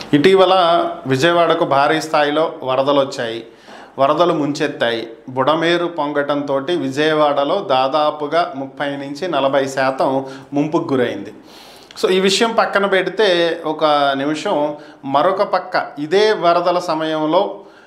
ఇటీవల విజయవాడకు భారీ స్థాయిలో వరదలు వచ్చాయి వరదలు ముంచెత్తాయి బుడమేరు పొంగటంతో విజయవాడలో దాదాపుగా ముప్పై నుంచి నలభై శాతం ముంపుకు గురైంది సో ఈ విషయం పక్కన పెడితే ఒక నిమిషం మరొక పక్క ఇదే వరదల సమయంలో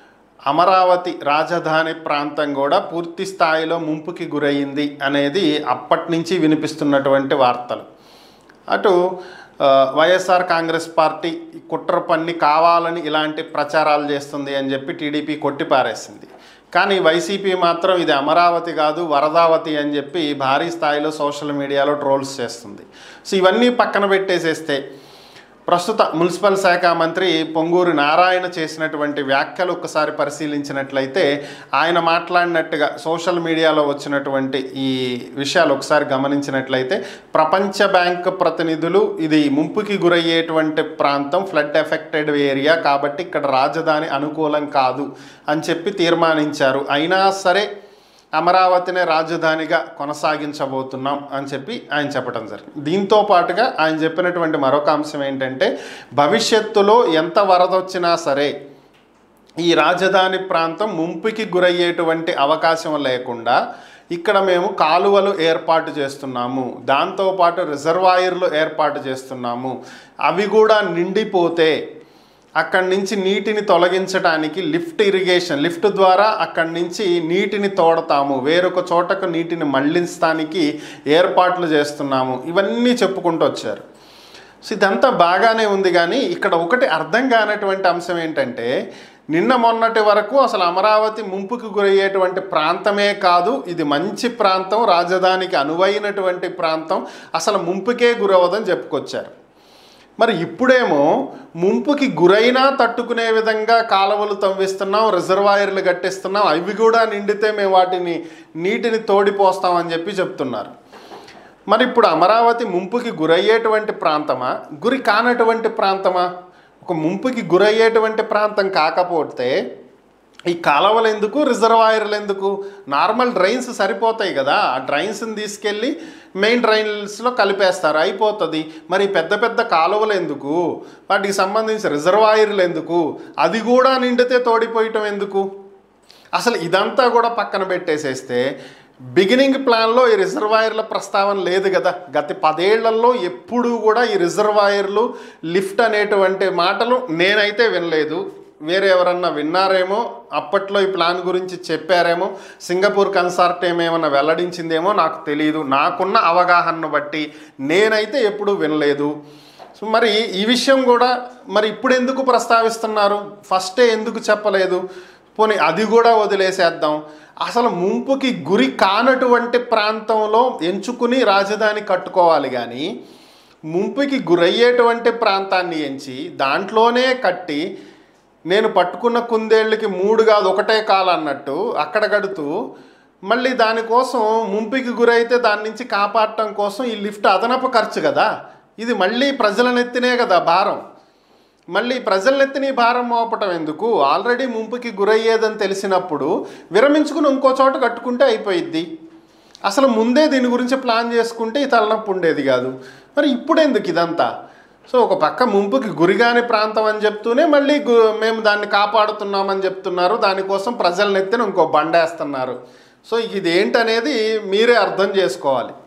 అమరావతి రాజధాని ప్రాంతం కూడా పూర్తి స్థాయిలో ముంపుకి గురయ్యింది అనేది అప్పటి నుంచి వినిపిస్తున్నటువంటి వార్తలు అటు ఆ, వైఎస్ఆర్ కాంగ్రెస్ పార్టీ కుట్ర పన్ని కావాలని ఇలాంటి ప్రచారాలు చేస్తుంది అని చెప్పి టీడీపీ కొట్టిపారేసింది కానీ వైసీపీ మాత్రం ఇది అమరావతి కాదు వరదావతి అని చెప్పి భారీ స్థాయిలో సోషల్ మీడియాలో ట్రోల్స్ చేస్తుంది సో ఇవన్నీ పక్కన పెట్టేసేస్తే ప్రస్తుత మున్సిపల్ శాఖ మంత్రి పొంగూరు నారాయణ చేసినటువంటి వ్యాఖ్యలు ఒకసారి పరిశీలించినట్లయితే ఆయన మాట్లాడినట్టుగా సోషల్ మీడియాలో వచ్చినటువంటి ఈ విషయాలు ఒకసారి గమనించినట్లయితే ప్రపంచ బ్యాంక్ ప్రతినిధులు ఇది ముంపుకి గురయ్యేటువంటి ప్రాంతం ఫ్లడ్ ఎఫెక్టెడ్ ఏరియా కాబట్టి ఇక్కడ రాజధాని అనుకూలం కాదు అని చెప్పి తీర్మానించారు అయినా సరే అమరావతినే రాజధానిగా కొనసాగించబోతున్నాం అని చెప్పి ఆయన చెప్పడం జరిగింది దీంతో పాటుగా ఆయన చెప్పినటువంటి మరొక అంశం ఏంటంటే భవిష్యత్తులో ఎంత వరద వచ్చినా సరే ఈ రాజధాని ప్రాంతం ముంపుకి గురయ్యేటువంటి అవకాశం లేకుండా ఇక్కడ మేము కాలువలు ఏర్పాటు చేస్తున్నాము దాంతోపాటు రిజర్వాయర్లు ఏర్పాటు చేస్తున్నాము అవి కూడా నిండిపోతే అక్కడి నుంచి నీటిని తొలగించడానికి లిఫ్ట్ ఇరిగేషన్ లిఫ్ట్ ద్వారా అక్కడి నుంచి నీటిని తోడతాము వేరొక చోటకు నీటిని మళ్లించడానికి ఏర్పాట్లు చేస్తున్నాము ఇవన్నీ చెప్పుకుంటూ వచ్చారు సో ఇదంతా బాగానే ఉంది కానీ ఇక్కడ ఒకటి అర్థం కానటువంటి అంశం ఏంటంటే నిన్న మొన్నటి వరకు అసలు అమరావతి ముంపుకు గురయ్యేటువంటి ప్రాంతమే కాదు ఇది మంచి ప్రాంతం రాజధానికి అనువైనటువంటి ప్రాంతం అసలు ముంపుకే గురవదని చెప్పుకొచ్చారు మరి ఇప్పుడేమో ముంపుకి గురైనా తట్టుకునే విధంగా కాలువలు తవ్విస్తున్నాం రిజర్వాయర్లు కట్టిస్తున్నాం అవి కూడా నిండితే మేము వాటిని నీటిని తోడిపోస్తామని చెప్పి చెప్తున్నారు మరి ఇప్పుడు అమరావతి ముంపుకి గురయ్యేటువంటి ప్రాంతమా గురి కానటువంటి ప్రాంతమా ఒక ముంపుకి గురయ్యేటువంటి ప్రాంతం కాకపోతే ఈ కాలువలు ఎందుకు రిజర్వాయర్లు ఎందుకు నార్మల్ డ్రైన్స్ సరిపోతాయి కదా ఆ డ్రైన్స్ని తీసుకెళ్ళి మెయిన్ డ్రైన్స్లో కలిపేస్తారు అయిపోతుంది మరి పెద్ద పెద్ద కాలువలు ఎందుకు వాటికి సంబంధించి రిజర్వాయర్లు ఎందుకు అది కూడా నిండితే తోడిపోయటం ఎందుకు అసలు ఇదంతా కూడా పక్కన పెట్టేసేస్తే బిగినింగ్ ప్లాన్లో ఈ రిజర్వాయర్ల ప్రస్తావన లేదు కదా గత పదేళ్లలో ఎప్పుడూ కూడా ఈ రిజర్వాయర్లు లిఫ్ట్ అనేటువంటి మాటలు నేనైతే వినలేదు వేరే ఎవరన్నా విన్నారేమో అప్పట్లో ఈ ప్లాన్ గురించి చెప్పారేమో సింగపూర్ కన్సార్టేం ఏమన్నా వెల్లడించిందేమో నాకు తెలియదు నాకున్న అవగాహనను బట్టి నేనైతే ఎప్పుడూ వినలేదు సో మరి ఈ విషయం కూడా మరి ఇప్పుడు ఎందుకు ప్రస్తావిస్తున్నారు ఫస్టే ఎందుకు చెప్పలేదు పోనీ అది కూడా వదిలేసేద్దాం అసలు ముంపుకి గురి కానటువంటి ప్రాంతంలో ఎంచుకుని రాజధాని కట్టుకోవాలి కానీ ముంపుకి గురయ్యేటువంటి ప్రాంతాన్ని ఎంచి దాంట్లోనే కట్టి నేను పట్టుకున్న కుందేళ్ళకి మూడు కాదు ఒకటే కాలు అన్నట్టు అక్కడ కడుతూ మళ్ళీ దానికోసం ముంపుకి గురైతే దాని నుంచి కాపాడటం కోసం ఈ లిఫ్ట్ అదనపు ఖర్చు కదా ఇది మళ్ళీ ప్రజల నెత్తినే కదా భారం మళ్ళీ ప్రజల నెత్తిని భారం మోపటం ఎందుకు ఆల్రెడీ ముంపుకి గురయ్యేదని తెలిసినప్పుడు విరమించుకుని ఇంకో చోట కట్టుకుంటే అయిపోయిద్ది అసలు ముందే దీని గురించి ప్లాన్ చేసుకుంటే ఈ తలనొప్పి ఉండేది కాదు మరి ఇప్పుడు ఎందుకు ఇదంతా సో ఒక పక్క ముంపుకి గురిగాని ప్రాంతం అని చెప్తూనే మళ్ళీ గు మేము దాన్ని కాపాడుతున్నామని చెప్తున్నారు దానికోసం ప్రజల నెత్తిన ఇంకో బండేస్తున్నారు సో ఇది ఏంటనేది మీరే అర్థం చేసుకోవాలి